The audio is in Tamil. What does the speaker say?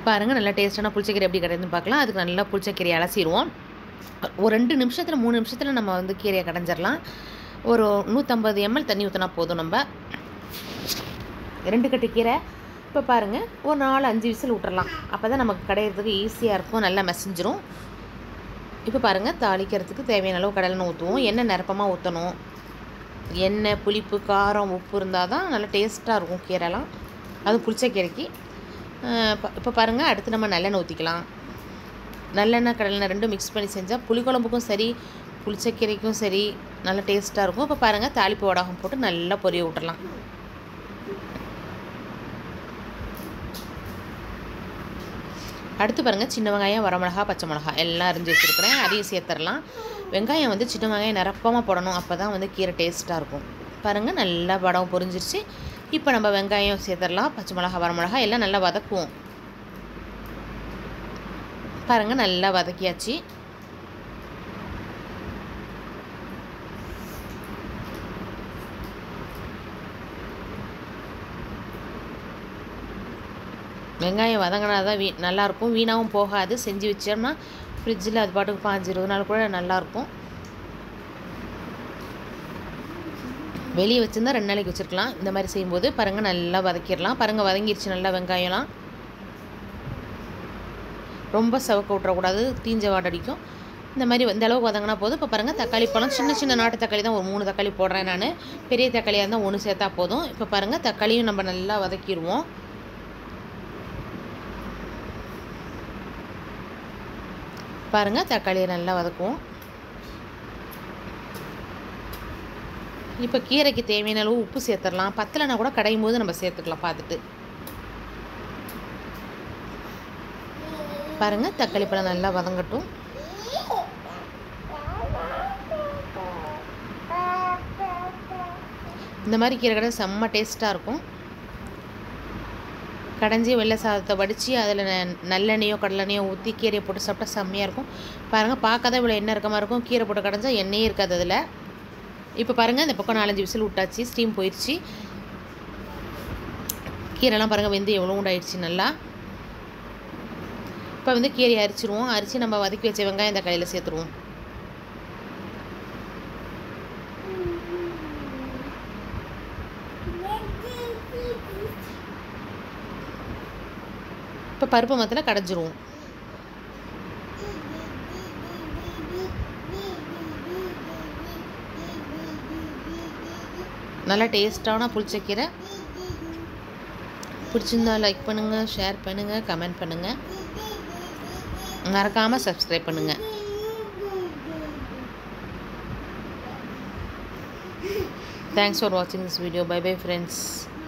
பாருங்கள் நல்லா டேஸ்ட்டான புளிச்சக்கீரை எப்படி கிடையாதுன்னு பார்க்கலாம் அதுக்கு நல்லா புளிச்சக்கீரை அலசிடுவோம் ஒரு ரெண்டு நிமிஷத்தில் மூணு நிமிஷத்தில் நம்ம வந்து கீரையை கடைஞ்சிடலாம் ஒரு நூற்றம்பது எம்எல் தண்ணி ஊற்றினா போதும் நம்ம ரெண்டு கட்டு கீரை இப்போ பாருங்கள் ஒரு நாலு அஞ்சு விசில் விட்டுறலாம் அப்போ தான் நமக்கு கடையிறதுக்கு ஈஸியாக இருக்கும் நல்லா மசிஞ்சிரும் இப்போ பாருங்கள் தாளிக்கிறதுக்கு தேவையான அளவு கடலெண்ணெய் ஊற்றுவோம் எண்ணெய் நிரப்பமாக ஊற்றணும் எண்ணெய் புளிப்பு காரம் உப்பு இருந்தால் தான் நல்லா டேஸ்ட்டாக இருக்கும் கீரைலாம் அதுவும் புளிச்ச கீரைக்கு இப்போ பாருங்கள் அடுத்து நம்ம நல்லெண்ணெய் ஊற்றிக்கலாம் நல்லெண்ணெய் கடலெண்ணெய் ரெண்டும் மிக்ஸ் பண்ணி செஞ்சால் புளிக்குழம்புக்கும் சரி புளிச்சக்கீரைக்கும் சரி நல்லா டேஸ்ட்டாக இருக்கும் இப்போ பாருங்கள் தாளிப்பு வடகம் போட்டு நல்லா பொரிய விட்டுறலாம் அடுத்து பாருங்கள் சின்ன வெங்காயம் வரமிளகா பச்சை மிளகா எல்லாம் அரிஞ்சு வச்சுருக்கிறேன் அதையும் சேர்த்துடலாம் வெங்காயம் வந்து சின்ன வெங்காயம் நிரப்பமாக போடணும் அப்போ தான் வந்து கீரை டேஸ்ட்டாக இருக்கும் பாருங்கள் நல்லா வடம் பொரிஞ்சிருச்சு இப்போ நம்ம வெங்காயம் சேர்த்துடலாம் பச்சை மிளகா வரமிளகா எல்லாம் நல்லா வதக்குவோம் பாருங்கள் நல்லா வதக்கியாச்சு வெங்காயம் வதங்கினா தான் வீ நல்லாயிருக்கும் வீணாகவும் போகாது செஞ்சு வச்சோம்னா ஃப்ரிட்ஜில் அது பாட்டுக்கு பாஞ்சு இருபது நாள் கூட நல்லாயிருக்கும் வெளியே வச்சுருந்தா ரெண்டு நாளைக்கு வச்சுருக்கலாம் இந்த மாதிரி செய்யும்போது பாருங்கள் நல்லா வதக்கிடலாம் பாருங்கள் வதங்கிருச்சு நல்லா வெங்காயம்லாம் ரொம்ப சவக்க விட்றக்கூடாது தீஞ்ச வாடடிக்கும் இந்த மாதிரி இந்த அளவுக்கு வதங்கினா போதும் இப்போ பாருங்கள் தக்காளி பழம் சின்ன சின்ன நாட்டு தக்காளி தான் ஒரு மூணு தக்காளி போடுறேன் நான் பெரிய தக்காளியாக இருந்தால் ஒன்று சேர்த்தா போதும் இப்போ பாருங்கள் தக்காளியும் நம்ம நல்லா வதக்கிடுவோம் பாருங்கள் தக்காளியை நல்லா வதக்குவோம் இப்போ கீரைக்கு தேவையான அளவு உப்பு சேர்த்துடலாம் பத்தலைனா கூட கடையும் போது நம்ம சேர்த்துக்கலாம் பார்த்துட்டு பாருங்கள் தக்காளி பழம் நல்லா வதங்கட்டும் இந்த மாதிரி கீரை கடை செம்ம டேஸ்ட்டாக இருக்கும் கடைஞ்சி வெள்ளை சாதத்தை வடித்து அதில் நல்லெண்ணெயோ கடலெண்ணெயோ ஊற்றி கீரையை போட்டு சாப்பிட்டா செம்மையாக இருக்கும் பாருங்கள் பார்க்க தான் இவ்வளோ எண்ணெய் இருக்க மாதிரி இருக்கும் கீரை போட்டு கடைஞ்சா எண்ணெயே இருக்காது அதில் இப்போ பாருங்கள் இந்த பக்கம் நாலஞ்சு விசில் விட்டாச்சு ஸ்டீம் போயிடுச்சு கீரைலாம் பாருங்கள் வெந்து எவ்வளோ உண்டாயிடுச்சு நல்லா இப்போ வந்து கீரையை அரிச்சிருவோம் அரிச்சு நம்ம வதக்கி வச்ச வெங்காயம் இந்த கடையில் சேர்த்துருவோம் இப்போ பருப்பு மத்தில் கடைஞ்சிருவோம் நல்லா டேஸ்ட்டான புளிச்சக்கீரை பிடிச்சிருந்தா லைக் பண்ணுங்கள் ஷேர் பண்ணுங்கள் கமெண்ட் பண்ணுங்கள் மறக்காமல் சப்ஸ்கிரைப் பண்ணுங்கள் தேங்க்ஸ் ஃபார் வாட்சிங் this video bye bye friends